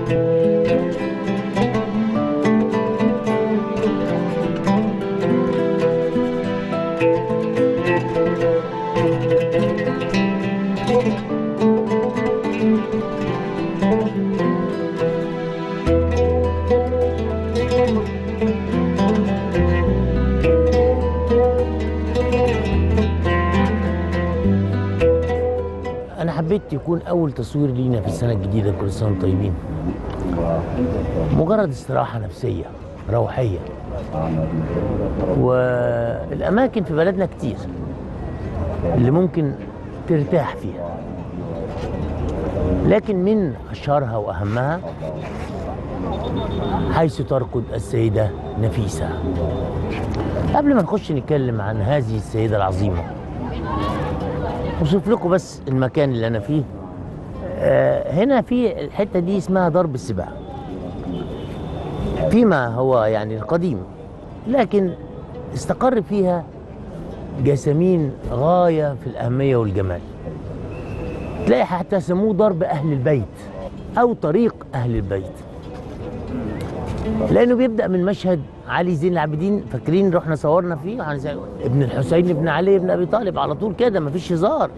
انا حبيت يكون اول تصوير لينا في السنه الجديده كل سنه وانتم طيبين مجرد استراحه نفسيه روحيه والاماكن في بلدنا كتير اللي ممكن ترتاح فيها لكن من اشهرها واهمها حيث ترقد السيده نفيسه قبل ما نخش نتكلم عن هذه السيده العظيمه اوصف لكم بس المكان اللي انا فيه آه هنا في الحته دي اسمها ضرب السباع فيما هو يعني قديم لكن استقر فيها جسامين غايه في الاهميه والجمال تلاقي حتى سموه ضرب اهل البيت او طريق اهل البيت لانه بيبدا من مشهد علي زين العابدين فاكرين رحنا صورنا فيه عن زي- ابن الحسين بن علي بن ابي طالب على طول كده مفيش هزار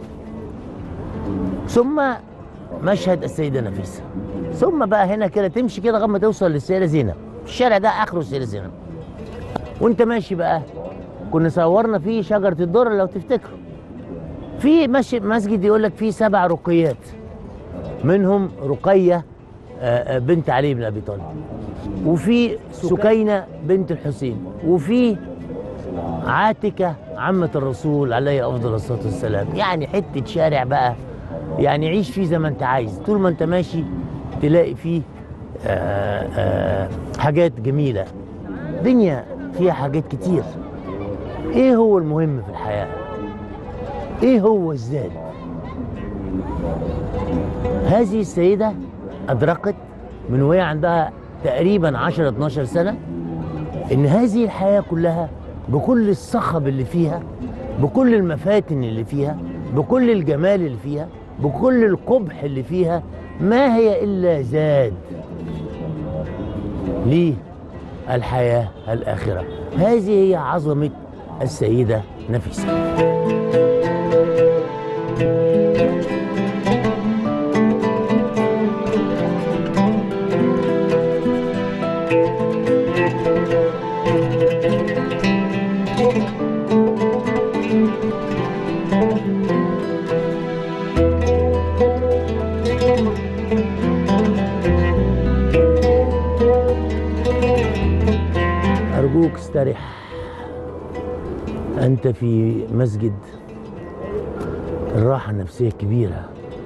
ثم مشهد السيده نفيسه ثم بقى هنا كده تمشي كده لغايه ما توصل للسيده زينب الشارع ده اخره السيده زينب وانت ماشي بقى كنا صورنا فيه شجره الدر لو تفتكروا في ماشي مسجد يقول لك فيه سبع رقيات منهم رقيه آه، آه، بنت علي بن ابي طالب وفي سكينه بنت الحسين وفي عاتكه عمه الرسول عليه افضل الصلاه والسلام يعني حته شارع بقى يعني عيش فيه زي ما انت عايز طول ما انت ماشي تلاقي فيه آه، آه، حاجات جميله دنيا فيها حاجات كتير ايه هو المهم في الحياه ايه هو الزاد هذه السيده ادركت من وهي عندها تقريبا 10 12 سنه ان هذه الحياه كلها بكل الصخب اللي فيها بكل المفاتن اللي فيها بكل الجمال اللي فيها بكل القبح اللي فيها ما هي الا زاد ليه الحياه الاخره هذه هي عظمه السيده نفيسه أرجوك استرح أنت في مسجد الراحة النفسية كبيرة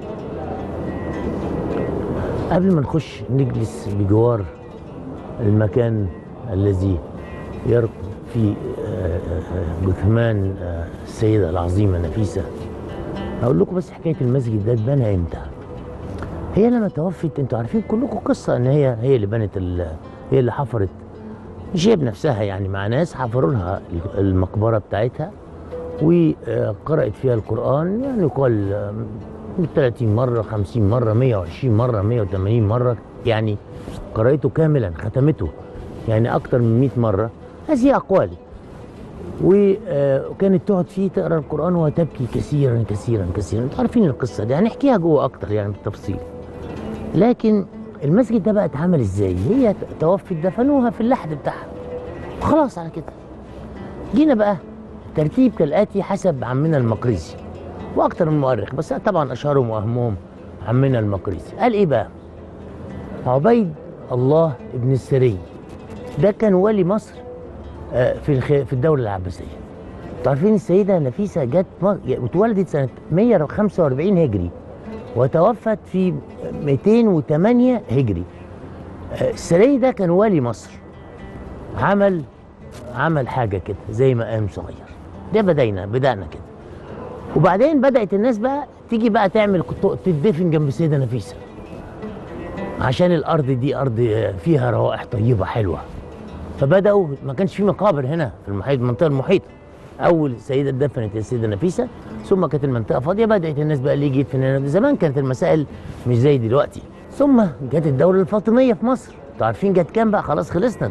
قبل ما نخش نجلس بجوار المكان الذي يرقد فيه آه، آه، جثمان آه، السيدة العظيمة نفيسة هقول لكم بس حكاية المسجد ده اتبنى امتى هي لما توفت انتوا عارفين كلكم قصة ان هي هي اللي بنت ال- هي اللي حفرت مش هي بنفسها يعني مع ناس حفروا لها المقبره بتاعتها وقرأت فيها القرآن يعني يقال آه، من 30 مرة 50 مرة 120 مرة 180 مرة يعني قرأته كاملا ختمته يعني أكتر من 100 مرة هذه أقوال و- آه، وكانت تقعد فيه تقرا القرآن وتبكي كثيرا كثيرا كثيرا انتوا عارفين القصة دي هنحكيها جوه أكتر يعني بالتفصيل لكن المسجد ده بقى اتعمل ازاي؟ هي توفت دفنوها في اللحد بتاعها خلاص على كده جينا بقى ترتيب كالاتي حسب عمنا المقريزي واكتر من مؤرخ بس طبعا اشهرهم واهمهم عمنا المقريزي قال ايه بقى؟ عبيد الله ابن السري ده كان والي مصر آه، في الخ... في الدوله العباسيه انتوا عارفين السيده نفيسه جت م... اتولدت سنه 145 هجري وتوفت في 208 هجري آه، السري ده كان والي مصر عمل عمل حاجه كده زي مقام صغير ده بدينا بدانا كده وبعدين بدات الناس بقى تيجي بقى تعمل كتو- تدفن جنب السيده نفيسه عشان الارض دي ارض آه، فيها روائح طيبه حلوه فبداوا ما كانش في مقابر هنا في المحيط المنطقه المحيطه اول سيده اتدفنت السيده نفيسه ثم كانت المنطقه فاضيه بدات الناس بقى اللي يجي يدفن هنا زمان كانت المسائل مش زي دلوقتي ثم جت الدوله الفاطميه في مصر انتوا عارفين جت كام بقى خلاص خلصنا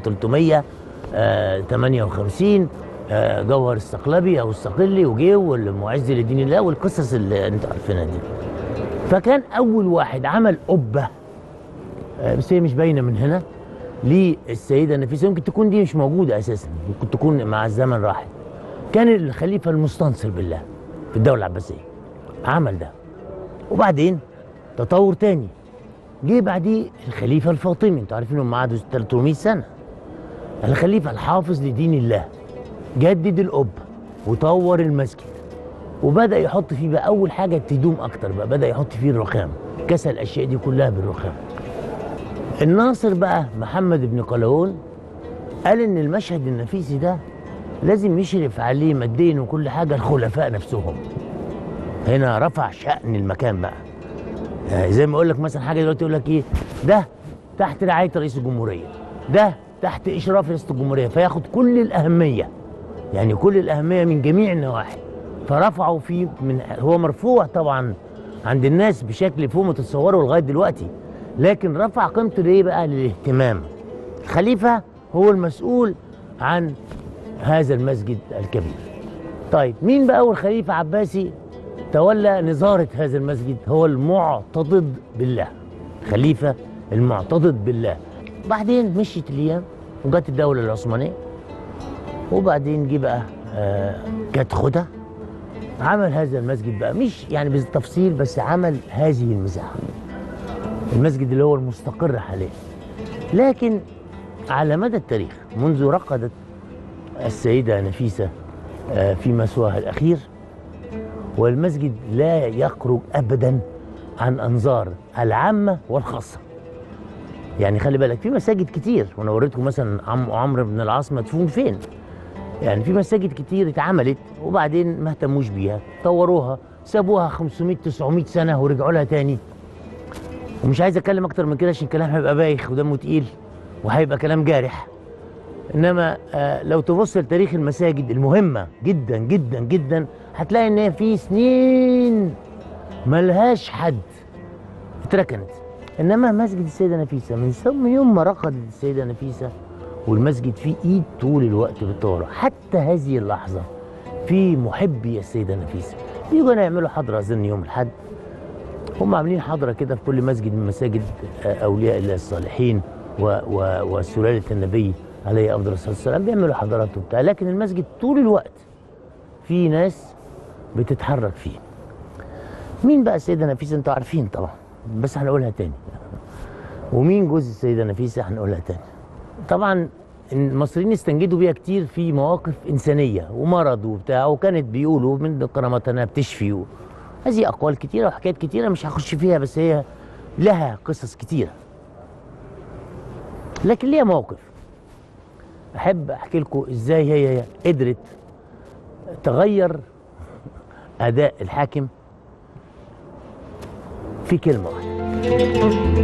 358 آه، جوهر الصقلبي او الصقلي وجه والمعز لدين الله والقصص اللي انتوا عارفينها دي فكان اول واحد عمل قبه آه، بس هي مش باينه من هنا للسيده نفيسه يمكن تكون دي مش موجوده اساسا ممكن تكون مع الزمن راحت كان الخليفه المستنصر بالله في الدوله العباسيه عمل ده وبعدين تطور تاني جه بعديه الخليفه الفاطمي انتوا عارفين انهم قعدوا 300 سنه الخليفه الحافظ لدين الله جدد القبه وطور المسجد وبدا يحط فيه بقى اول حاجه تدوم اكتر بقى بدا يحط فيه الرخام كسى الاشياء دي كلها بالرخام الناصر بقى محمد بن قلاوون قال ان المشهد النفيسي ده لازم يشرف عليه ماديا وكل حاجه الخلفاء نفسهم هنا رفع شأن المكان بقى يعني زي ما اقول لك مثلا حاجه دلوقتي يقول لك ايه ده تحت رعايه رئيس الجمهوريه ده تحت اشراف رئيس الجمهوريه فياخد كل الاهميه يعني كل الاهميه من جميع النواحي فرفعوا فيه من هو مرفوع طبعا عند الناس بشكل فوق ما تتصوروا لغايه دلوقتي لكن رفع قيمته ليه بقى للاهتمام الخليفه هو المسؤول عن هذا المسجد الكبير طيب مين بقى اول خليفه عباسي تولى نظاره هذا المسجد هو المعتضد بالله خليفه المعتضد بالله بعدين مشيت الايام وجت الدوله العثمانيه وبعدين جه بقى آه، جت خدها عمل هذا المسجد بقى مش يعني بالتفصيل بس عمل هذه المساحه المسجد اللي هو المستقر حاليا لكن على مدى التاريخ منذ رقدت السيدة نفيسة آه، في مسواها الأخير والمسجد لا يخرج أبدا عن أنظار العامة والخاصة يعني خلي بالك في مساجد كتير وانا وريتكم مثلا عم عمرو بن العاص مدفون فين يعني في مساجد كتير اتعملت وبعدين ما اهتموش بيها طوروها سابوها 500 900 سنه ورجعوا لها تاني ومش عايز اتكلم اكتر من كده عشان الكلام هيبقى بايخ ودمه تقيل وهيبقى كلام جارح انما آه لو تبص لتاريخ المساجد المهمه جدا جدا جدا هتلاقي ان هي في سنين ملهاش حد اتركنت انما مسجد السيده نفيسه من ثم يوم ما رقدت السيده نفيسه والمسجد فيه ايد طول الوقت بالطوارئ حتى هذه اللحظه في محبي السيده نفيسه بيجوا يعملوا حضره اظن يوم الاحد هم عاملين حضره كده في كل مسجد من مساجد آه، اولياء الله الصالحين و و وسلاله النبي عليه افضل الصلاه والسلام بيعملوا حضرات وبتاع لكن المسجد طول الوقت في ناس بتتحرك فيه مين بقى السيده نفيسه انتوا عارفين طبعا بس هنقولها تاني ومين جوز السيده نفيسه هنقولها تاني طبعا المصريين استنجدوا بيها كتير في مواقف انسانيه ومرض وبتاع وكانت بيقولوا من كرامتها انها بتشفي و... هذه اقوال كتيره وحكايات كتيره مش هخش فيها بس هي لها قصص كتيره لكن ليها موقف احب احكي لكم ازاي هي قدرت تغير اداء الحاكم في كلمه واحده